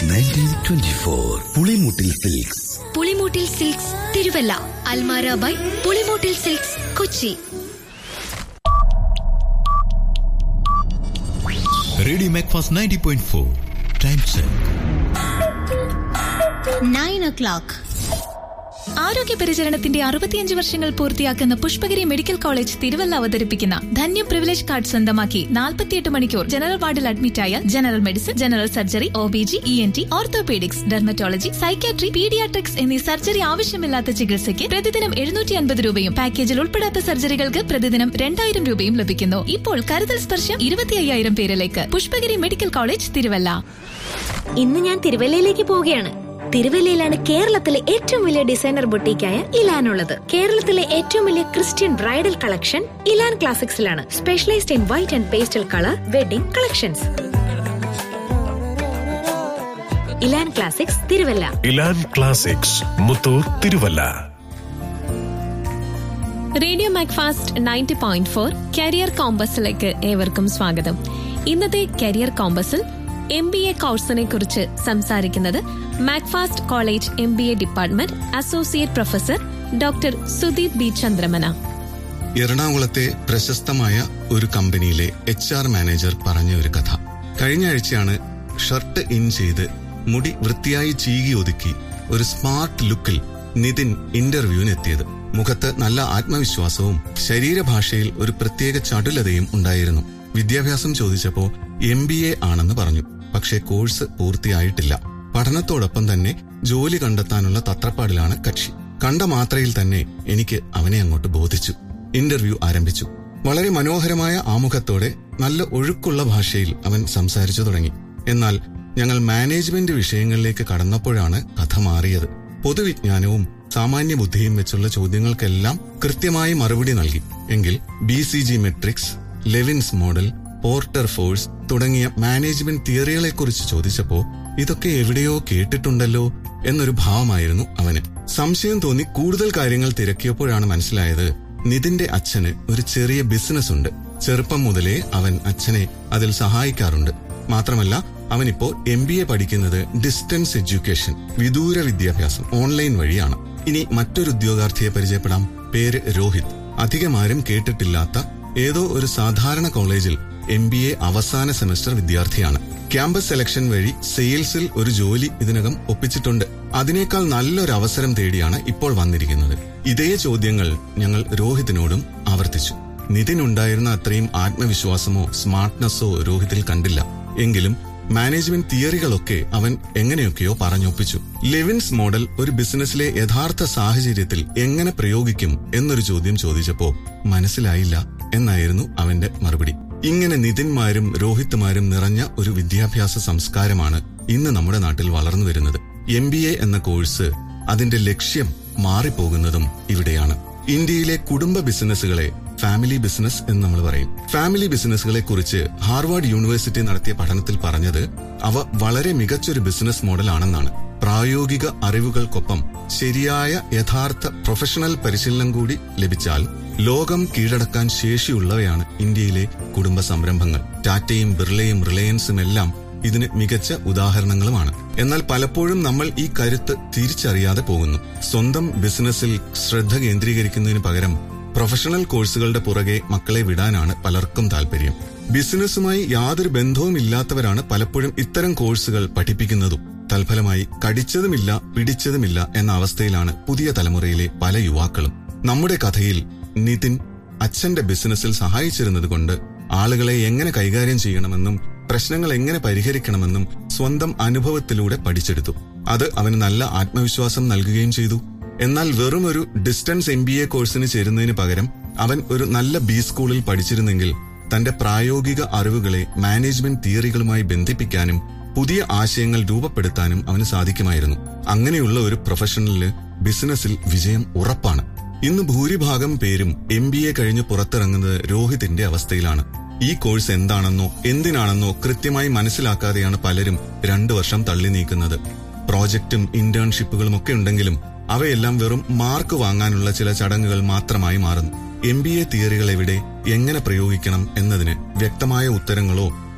nineteen twenty four Pulimoottil silks Pulimoottil silks Thiruvalla അൽമാര by Pulimoottil silks Kochi radio Macfast ninety point four time check nine o'clock ആരോഗ്യ പരിചരണത്തിന്റെ അറുപത്തിയഞ്ച് വർഷങ്ങൾ പൂർത്തിയാക്കുന്ന പുഷ്പഗിരി മെഡിക്കൽ കോളേജ് തിരുവല്ല അവതരിപ്പിക്കുന്ന ധന്യ പ്രിവിലേജ് കാർഡ് സ്വന്തമാക്കി നാൽപ്പത്തിയെട്ട് മണിക്കൂർ ജനറൽ വാർഡിൽ അഡ്മിറ്റായ general medicine general surgery O B G E N T orthopaedics dermatology psychiatry paediatrics എന്നീ സർജറി ആവശ്യമില്ലാത്ത ചികിത്സയ്ക്ക് പ്രതിദിനം എഴുന്നൂറ്റി അൻപത് രൂപയും പാക്കേജിൽ ഉൾപ്പെടാത്ത സർജറികൾക്ക് പ്രതിദിനം രണ്ടായിരം രൂപയും ലഭിക്കുന്നു ഇപ്പോൾ കരുതൽ സ്പർശം ഇരുപത്തി അയ്യായിരം പേരിലേക്ക് പുഷ്പഗിരി മെഡിക്കൽ കോളേജ് തിരുവല്ല ഇന്ന് ഞാൻ തിരുവല്ലയിലേക്ക് പോവുകയാണ് തിരുവല്ലയിലാണ് കേരളത്തിലെ ഏറ്റവും വലിയ ഡിസൈനർ ബൊട്ടീക്കായ ഇലാൻ ഉള്ളത് കേരളത്തിലെ ഏറ്റവും വലിയ ക്രിസ്ത്യൻ ബ്രൈഡൽ കളക്ഷൻ ഇലാൻ ക്ലാസിക്സിലാണ് specialised in white and pastel colour wedding collections Elan classics Thiruvalla Elan classics Muthoor Thiruvalla radio Macfast ninety point four career കോമ്പസിലേക്ക് ഏവർക്കും സ്വാഗതം ഇന്നത്തെ കരിയർ കോമ്പസിൽ എം ബി എ കോഴ്സിനെ കുറിച്ച് സംസാരിക്കുന്നത് Macfast college M B A department associate professor doctor Sudeep B Chandramana എറണാകുളത്തെ പ്രശസ്തമായ ഒരു കമ്പനിയിലെ എച്ച് ആർ മാനേജർ പറഞ്ഞ ഒരു കഥ കഴിഞ്ഞ ആഴ്ചയാണ് ഷർട്ട് ഇൻ ചെയ്ത് മുടി വൃത്തിയായി ചീകി ഒതുക്കി ഒരു സ്മാർട്ട് ലുക്കിൽ നിതിൻ ഇന്റർവ്യൂവിനെത്തിയത് മുഖത്ത് നല്ല ആത്മവിശ്വാസവും ശരീരഭാഷയിൽ ഒരു പ്രത്യേക ചടുലതയും ഉണ്ടായിരുന്നു വിദ്യാഭ്യാസം ചോദിച്ചപ്പോ എം ബി എ ആണെന്ന് പറഞ്ഞു പക്ഷേ കോഴ്സ് പൂർത്തിയായിട്ടില്ല പഠനത്തോടൊപ്പം തന്നെ ജോലി കണ്ടെത്താനുള്ള തത്രപ്പാടിലാണ് കക്ഷി കണ്ട മാത്രയിൽ തന്നെ എനിക്ക് അവനെ അങ്ങോട്ട് ബോധിച്ചു ഇന്റർവ്യൂ ആരംഭിച്ചു വളരെ മനോഹരമായ ആമുഖത്തോടെ നല്ല ഒഴുക്കുള്ള ഭാഷയിൽ അവൻ സംസാരിച്ചു തുടങ്ങി എന്നാൽ ഞങ്ങൾ മാനേജ്മെന്റ് വിഷയങ്ങളിലേക്ക് കടന്നപ്പോഴാണ് കഥ മാറിയത് പൊതുവിജ്ഞാനവും സാമാന്യ ബുദ്ധിയും വെച്ചുള്ള ചോദ്യങ്ങൾക്കെല്ലാം കൃത്യമായി മറുപടി നൽകി എങ്കിൽ B C G matrix Lewin's model Porter force തുടങ്ങിയ മാനേജ്മെന്റ് തിയറികളെക്കുറിച്ച് ചോദിച്ചപ്പോ ഇതൊക്കെ എവിടെയോ കേട്ടിട്ടുണ്ടല്ലോ എന്നൊരു ഭാവമായിരുന്നു അവന് സംശയം തോന്നി കൂടുതൽ കാര്യങ്ങൾ തിരക്കിയപ്പോഴാണ് മനസ്സിലായത് നിതിന്റെ അച്ഛന് ഒരു ചെറിയ ബിസിനസ് ഉണ്ട് ചെറുപ്പം മുതലേ അവൻ അച്ഛനെ അതിൽ സഹായിക്കാറുണ്ട് മാത്രമല്ല അവനിപ്പോ എം ബി എ പഠിക്കുന്നത് ഡിസ്റ്റൻസ് എഡ്യൂക്കേഷൻ വിദൂര വിദ്യാഭ്യാസം ഓൺലൈൻ വഴിയാണ് ഇനി മറ്റൊരു ഉദ്യോഗാർത്ഥിയെ പരിചയപ്പെടാം പേര് രോഹിത് അധികമാരും കേട്ടിട്ടില്ലാത്ത ഏതോ ഒരു സാധാരണ കോളേജിൽ എം ബി എ അവസാന സെമസ്റ്റർ വിദ്യാർത്ഥിയാണ് ക്യാമ്പസ് സെലക്ഷൻ വഴി സെയിൽസിൽ ഒരു ജോലി ഇതിനകം ഒപ്പിച്ചിട്ടുണ്ട് അതിനേക്കാൾ നല്ലൊരു അവസരം തേടിയാണ് ഇപ്പോൾ വന്നിരിക്കുന്നത് ഇതേ ചോദ്യങ്ങൾ ഞങ്ങൾ രോഹിതിനോടും ആവർത്തിച്ചു നിതിനുണ്ടായിരുന്ന അത്രയും ആത്മവിശ്വാസമോ സ്മാർട്ട്നെസ്സോ രോഹിതിൽ കണ്ടില്ല എങ്കിലും മാനേജ്മെന്റ് തിയറികളൊക്കെ അവൻ എങ്ങനെയൊക്കെയോ പറഞ്ഞൊപ്പിച്ചു ലെവിൻസ് മോഡൽ ഒരു ബിസിനസ്സിലെ യഥാർത്ഥ സാഹചര്യത്തിൽ എങ്ങനെ പ്രയോഗിക്കും എന്നൊരു ചോദ്യം ചോദിച്ചപ്പോ മനസ്സിലായില്ല എന്നായിരുന്നു അവന്റെ മറുപടി ഇങ്ങനെ നിതിന്മാരും രോഹിത്മാരും നിറഞ്ഞ ഒരു വിദ്യാഭ്യാസ സംസ്കാരമാണ് ഇന്ന് നമ്മുടെ നാട്ടിൽ വളർന്നു വരുന്നത് എം ബി എ എന്ന കോഴ്സ് അതിന്റെ ലക്ഷ്യം മാറിപ്പോകുന്നതും ഇവിടെയാണ് ഇന്ത്യയിലെ കുടുംബ ബിസിനസ്സുകളെ ഫാമിലി ബിസിനസ് എന്ന് നമ്മൾ പറയും ഫാമിലി ബിസിനസ്സുകളെ കുറിച്ച് ഹാർവാർഡ് യൂണിവേഴ്സിറ്റി നടത്തിയ പഠനത്തിൽ പറഞ്ഞത് അവ വളരെ മികച്ചൊരു ബിസിനസ് മോഡലാണെന്നാണ് പ്രായോഗിക അറിവുകൾക്കൊപ്പം ശരിയായ യഥാർത്ഥ പ്രൊഫഷണൽ പരിശീലനം കൂടി ലഭിച്ചാൽ ലോകം കീഴടക്കാൻ ശേഷിയുള്ളവയാണ് ഇന്ത്യയിലെ കുടുംബ സംരംഭങ്ങൾ ടാറ്റയും ബിർളയും റിലയൻസും എല്ലാം ഇതിന് മികച്ച ഉദാഹരണങ്ങളുമാണ് എന്നാൽ പലപ്പോഴും നമ്മൾ ഈ കരുത്ത് തിരിച്ചറിയാതെ പോകുന്നു സ്വന്തം ബിസിനസ്സിൽ ശ്രദ്ധ കേന്ദ്രീകരിക്കുന്നതിന് പകരം പ്രൊഫഷണൽ കോഴ്സുകളുടെ പുറകെ മക്കളെ വിടാനാണ് പലർക്കും താല്പര്യം ബിസിനസ്സുമായി യാതൊരു ബന്ധവുമില്ലാത്തവരാണ് പലപ്പോഴും ഇത്തരം കോഴ്സുകൾ പഠിപ്പിക്കുന്നതും തൽഫലമായി കടിച്ചതുമില്ല പിടിച്ചതുമില്ല എന്ന അവസ്ഥയിലാണ് പുതിയ തലമുറയിലെ പല യുവാക്കളും നമ്മുടെ കഥയിൽ നിതിൻ അച്ഛന്റെ ബിസിനസ്സിൽ സഹായിച്ചിരുന്നത് കൊണ്ട് ആളുകളെ എങ്ങനെ കൈകാര്യം ചെയ്യണമെന്നും പ്രശ്നങ്ങൾ എങ്ങനെ പരിഹരിക്കണമെന്നും സ്വന്തം അനുഭവത്തിലൂടെ പഠിച്ചെടുത്തു അത് അവന് നല്ല ആത്മവിശ്വാസം നൽകുകയും ചെയ്തു എന്നാൽ വെറും ഒരു ഡിസ്റ്റൻസ് എം ബി എ കോഴ്സിന് ചേരുന്നതിന് പകരം അവൻ ഒരു നല്ല ബി സ്കൂളിൽ പഠിച്ചിരുന്നെങ്കിൽ തന്റെ പ്രായോഗിക അറിവുകളെ മാനേജ്മെന്റ് തിയറികളുമായി ബന്ധിപ്പിക്കാനും പുതിയ ആശയങ്ങൾ രൂപപ്പെടുത്താനും അവന് സാധിക്കുമായിരുന്നു അങ്ങനെയുള്ള ഒരു പ്രൊഫഷണലില് ബിസിനസ്സിൽ വിജയം ഉറപ്പാണ് ഇന്ന് ഭൂരിഭാഗം പേരും എം ബി എ കഴിഞ്ഞ് പുറത്തിറങ്ങുന്നത് രോഹിതിന്റെ അവസ്ഥയിലാണ് ഈ കോഴ്സ് എന്താണെന്നോ എന്തിനാണെന്നോ കൃത്യമായി മനസ്സിലാക്കാതെയാണ് പലരും രണ്ടു വർഷം തള്ളി നീക്കുന്നത് പ്രോജക്റ്റും ഇന്റേൺഷിപ്പുകളും ഒക്കെ ഉണ്ടെങ്കിലും അവയെല്ലാം വെറും മാർക്ക് വാങ്ങാനുള്ള ചില ചടങ്ങുകൾ മാത്രമായി മാറുന്നു എം ബി എ തിയറികൾ എവിടെ എങ്ങനെ പ്രയോഗിക്കണം എന്നതിന് വ്യക്തമായ ഉത്തരങ്ങളോ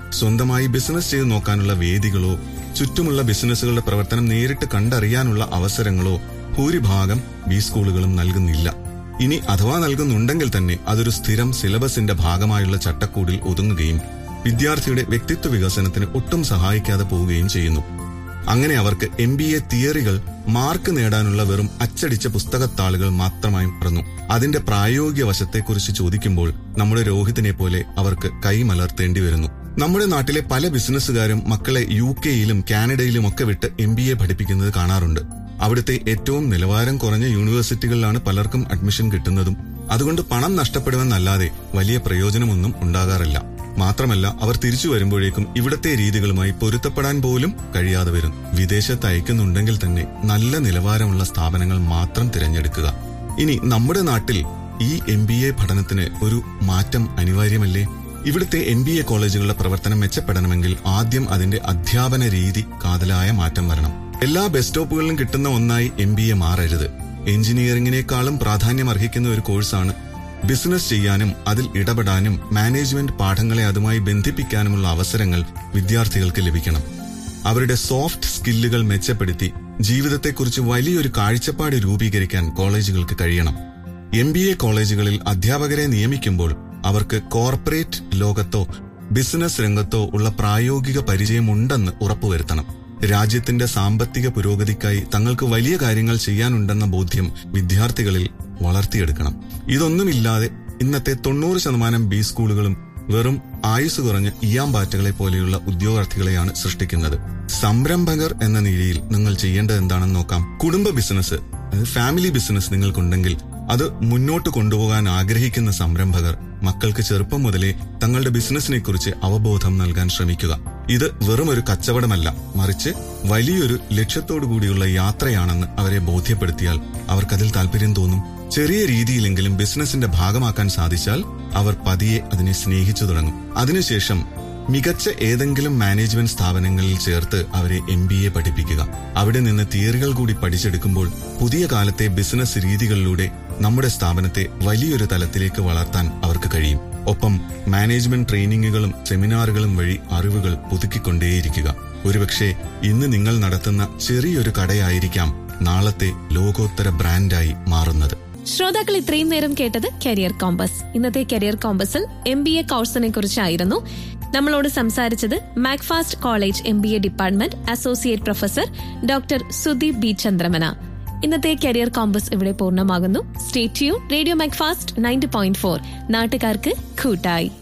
സ്വന്തമായി ബിസിനസ് ചെയ്ത് നോക്കാനുള്ള വേദികളോ ചുറ്റുമുള്ള ബിസിനസ്സുകളുടെ പ്രവർത്തനം നേരിട്ട് കണ്ടറിയാനുള്ള അവസരങ്ങളോ ഭൂരിഭാഗം ബി സ്കൂളുകളും നൽകുന്നില്ല ഇനി അഥവാ നൽകുന്നുണ്ടെങ്കിൽ തന്നെ അതൊരു സ്ഥിരം സിലബസിന്റെ ഭാഗമായുള്ള ചട്ടക്കൂടിൽ ഒതുങ്ങുകയും വിദ്യാർത്ഥിയുടെ വ്യക്തിത്വ വികസനത്തിന് ഒട്ടും സഹായിക്കാതെ പോവുകയും ചെയ്യുന്നു അങ്ങനെ അവർക്ക് എം ബി എ തിയറികൾ മാർക്ക് നേടാനുള്ള വെറും അച്ചടിച്ച പുസ്തകത്താളുകൾ മാത്രമായി മാറുന്നു അതിന്റെ പ്രായോഗിക വശത്തെക്കുറിച്ച് ചോദിക്കുമ്പോൾ നമ്മുടെ രോഹിതിനെ പോലെ അവർക്ക് കൈമലർത്തേണ്ടി വരുന്നു നമ്മുടെ നാട്ടിലെ പല ബിസിനസ്സുകാരും മക്കളെ യു കെയിലും കാനഡയിലും ഒക്കെ വിട്ട് എം ബി എ പഠിപ്പിക്കുന്നത് കാണാറുണ്ട് അവിടുത്തെ ഏറ്റവും നിലവാരം കുറഞ്ഞ യൂണിവേഴ്സിറ്റികളിലാണ് പലർക്കും അഡ്മിഷൻ കിട്ടുന്നതും അതുകൊണ്ട് പണം നഷ്ടപ്പെടുമെന്നല്ലാതെ വലിയ പ്രയോജനമൊന്നും ഉണ്ടാകാറില്ല മാത്രമല്ല അവർ തിരിച്ചു വരുമ്പോഴേക്കും ഇവിടത്തെ രീതികളുമായി പൊരുത്തപ്പെടാൻ പോലും കഴിയാതെ വരും വിദേശത്ത് അയക്കുന്നുണ്ടെങ്കിൽ തന്നെ നല്ല നിലവാരമുള്ള സ്ഥാപനങ്ങൾ മാത്രം തിരഞ്ഞെടുക്കുക ഇനി നമ്മുടെ നാട്ടിൽ ഈ എം ബി എ പഠനത്തിന് ഒരു മാറ്റം അനിവാര്യമല്ലേ ഇവിടുത്തെ എം ബി എ കോളേജുകളുടെ പ്രവർത്തനം മെച്ചപ്പെടണമെങ്കിൽ ആദ്യം അതിന്റെ അധ്യാപന രീതി കാതലായ മാറ്റം വരണം എല്ലാ ബസ് സ്റ്റോപ്പുകളിലും കിട്ടുന്ന ഒന്നായി എം ബി എ മാറരുത് എഞ്ചിനീയറിംഗിനേക്കാളും പ്രാധാന്യം അർഹിക്കുന്ന ഒരു കോഴ്സാണ് ബിസിനസ് ചെയ്യാനും അതിൽ ഇടപെടാനും മാനേജ്മെന്റ് പാഠങ്ങളെ അതുമായി ബന്ധിപ്പിക്കാനുമുള്ള അവസരങ്ങൾ വിദ്യാർത്ഥികൾക്ക് ലഭിക്കണം അവരുടെ സോഫ്റ്റ് സ്കില്ലുകൾ മെച്ചപ്പെടുത്തി ജീവിതത്തെക്കുറിച്ച് വലിയൊരു കാഴ്ചപ്പാട് രൂപീകരിക്കാൻ കോളേജുകൾക്ക് കഴിയണം എം ബി എ കോളേജുകളിൽ അധ്യാപകരെ നിയമിക്കുമ്പോൾ അവർക്ക് കോർപ്പറേറ്റ് ലോകത്തോ ബിസിനസ് രംഗത്തോ ഉള്ള പ്രായോഗിക പരിചയമുണ്ടെന്ന് ഉറപ്പുവരുത്തണം രാജ്യത്തിന്റെ സാമ്പത്തിക പുരോഗതിക്കായി തങ്ങൾക്ക് വലിയ കാര്യങ്ങൾ ചെയ്യാനുണ്ടെന്ന ബോധ്യം വിദ്യാർത്ഥികളിൽ വളർത്തിയെടുക്കണം ഇതൊന്നുമില്ലാതെ ഇന്നത്തെ തൊണ്ണൂറ് ശതമാനം ബി സ്കൂളുകളും വെറും ആയുസ് കുറഞ്ഞ ഇയാമ്പാറ്റകളെ പോലെയുള്ള ഉദ്യോഗാർത്ഥികളെയാണ് സൃഷ്ടിക്കുന്നത് സംരംഭകർ എന്ന നിലയിൽ നിങ്ങൾ ചെയ്യേണ്ടത് എന്താണെന്ന് നോക്കാം കുടുംബ ബിസിനസ് അതായത് ഫാമിലി ബിസിനസ് നിങ്ങൾക്കുണ്ടെങ്കിൽ അത് മുന്നോട്ട് കൊണ്ടുപോകാൻ ആഗ്രഹിക്കുന്ന സംരംഭകർ മക്കൾക്ക് ചെറുപ്പം മുതലേ തങ്ങളുടെ ബിസിനസിനെ കുറിച്ച് അവബോധം നൽകാൻ ശ്രമിക്കുക ഇത് വെറും ഒരു കച്ചവടമല്ല മറിച്ച് വലിയൊരു ലക്ഷ്യത്തോടു കൂടിയുള്ള യാത്രയാണെന്ന് അവരെ ബോധ്യപ്പെടുത്തിയാൽ അവർക്കതിൽ താല്പര്യം തോന്നും ചെറിയ രീതിയിലെങ്കിലും ബിസിനസിന്റെ ഭാഗമാക്കാൻ സാധിച്ചാൽ അവർ പതിയെ അതിനെ സ്നേഹിച്ചു തുടങ്ങും അതിനുശേഷം മികച്ച ഏതെങ്കിലും മാനേജ്മെന്റ് സ്ഥാപനങ്ങളിൽ ചേർത്ത് അവരെ എം ബി എ പഠിപ്പിക്കുക അവിടെ നിന്ന് തിയറികൾ കൂടി പഠിച്ചെടുക്കുമ്പോൾ പുതിയ കാലത്തെ ബിസിനസ് രീതികളിലൂടെ നമ്മുടെ സ്ഥാപനത്തെ വലിയൊരു തലത്തിലേക്ക് വളർത്താൻ അവർക്ക് കഴിയും ഒപ്പം മാനേജ്മെന്റ് ട്രെയിനിങ്ങുകളും സെമിനാറുകളും വഴി അറിവുകൾ പുതുക്കിക്കൊണ്ടേയിരിക്കുക ഒരുപക്ഷെ ഇന്ന് നിങ്ങൾ നടത്തുന്ന ചെറിയൊരു കടയായിരിക്കാം നാളത്തെ ലോകോത്തര ബ്രാൻഡായി മാറുന്നത് ശ്രോതാക്കൾ ഇത്രയും നേരം കേട്ടത് കരിയർ കോമ്പസ് ഇന്നത്തെ കരിയർ കോമ്പസിൽ എം ബി എ കോഴ്സിനെ കുറിച്ചായിരുന്നു നമ്മളോട് സംസാരിച്ചത് Macfast college M B A department associate professor doctor Sudeep B Chandramana ഇന്നത്തെ കരിയർ കോമ്പസ് ഇവിടെ പൂർണ്ണമാകുന്നു സ്റ്റേറ്റ്യൂ radio Macfast ninety point four നാട്ടുകാർക്ക് കൂട്ടായി